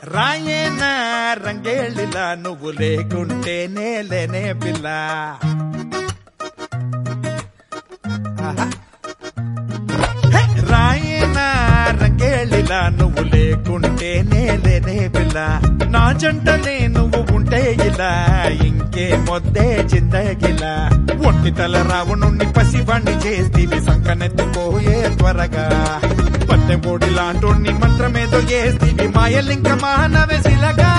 రాయేనా రంగేళ్ళిలా నువ్వు లేకుంటే నేలేనే పిల్ల ఆహా. హే! రాయేనా రంగేళ్ళిలా నువ్వు లేకుంటే నేలేనే పిల్ల నా జంటలే నువ్వు ఉంటే ఇలా ఇంకే మొద్దే చిందగిలా ఒంటి తల రావణుణ్ణి పసివాణ్ణి చేస్తీవి సంకనెత్తుకోయే త్వరగా పత్తె ఓడి లాంటోణ్ణి మంత్రమేదో చేస్తీవి మాయలింక మానవెసిలగా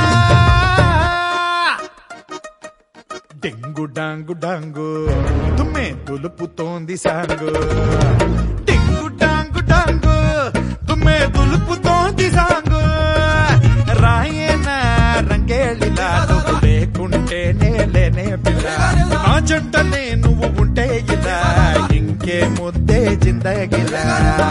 డెంగు డాంగు డాంగు తుమ్మే దులుపుతోంది సాంగు డెంగు డాంగు డాంగు తుమ్మే దులుపుతోంది సాంగు రాయేనా రంగేళిలా నువ్వు లేకుంటే నేలేనే పిల్ల ఆ జంటనే నువ్వు ఉంటే ఇలా ఇంకే ముద్దే జిందగిలా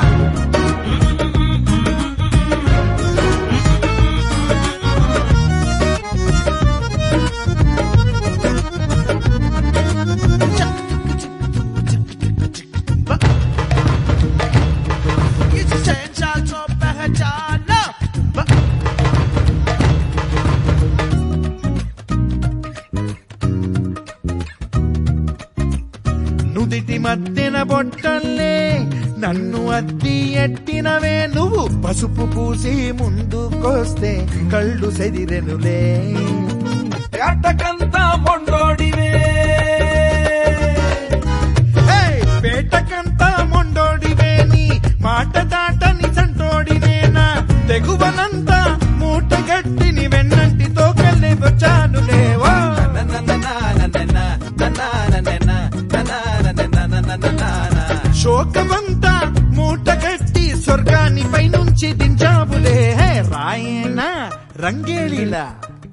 నుదిటి మధ్యన బొట్టల్లే నన్ను అద్ది ఎట్టినవే నువ్వు పసుపు పూసి ముందుకొస్తే కళ్ళు సెదిరెనులే అట్టకంతా మొండోడివే ఏయ్! పేటకంతా మొండోడివే నీ మాట దాటని సంటోడినేనా తెగువనంతా మూటగట్టిని వెన్నంటితో కళ్ళి వచ్చానులేవో శోకమంతా మూటగట్టి స్వర్గాన్ని పైనుంచి దించావులే హే రాయేనా రంగేళిలా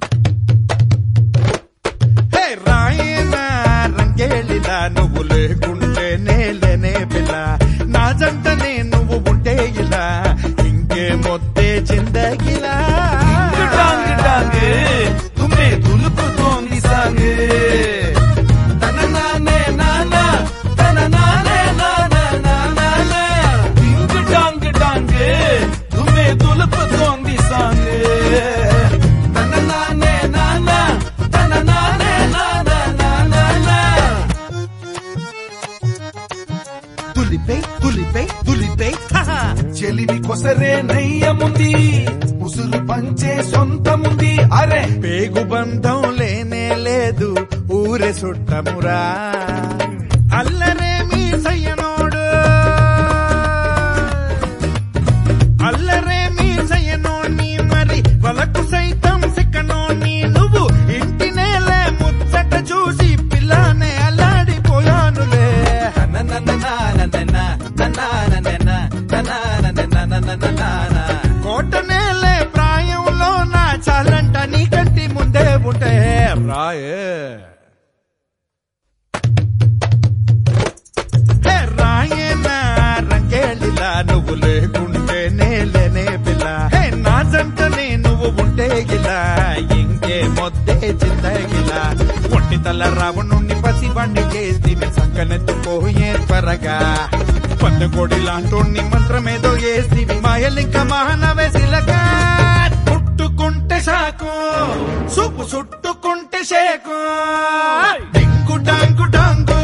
హే రాయేనా రంగేళిలా నువ్వు లేకుంటే నేలేనే పిల్ల నా జంటనే నువ్వు ఉంటే ఇలా ఇంకే మొత్తే చిందగిలా డాంగ్ డాంగ్ తుమ్మే దులుపుతోంది సాంగ్ తన నానే నానా తన నానే నానా నానా డింగ్ డాంగ్ డాంగ్ తుమ్మే దులుపుతోంది సాంగ్ తన నానే నానా తన నానే నానా నానా తులిపై తులిపై తులిపై హహ. చెలివి కొసరే నయ్యముంది ఉసురు పంచే సొంతముంది అరే పేగు బంధం లేనే లేదు ఊరే సుట్టమురా అల్లరే మీ సయ్యనోడు అల్లరే మీ సయ్యనోని మరి వలకు సైతం సిక్కనోని నువ్వు ఇంటి నేలే ముచ్చట చూసి పిల్లనే అల్లాడిపోయానులే కోట నేలే ప్రాయంలో నా చాలంట నీ కంటి ముందే ఉంటే రాయే హే రాయేనా రంగేళిలా నువ్వు లేకుంటే నేలేనే పిల్ల హే నా జంటనే నువ్వు ఉంటే గిలా ఇంకే మొద్దే చిందగిలా ఒంటి తల రావణుణ్ణి పసివాణ్ణి చేసి సంకనెత్తుకోయే త్వరగా పందకోడి లాంటోణ్ణి మంత్రమేదో వేసి మాయలింక మహానవేసిలగా పుట్టుకుంటే సాకు సూపు చుట్టుకుంటే షేకు డింగు డాంగు డాంగు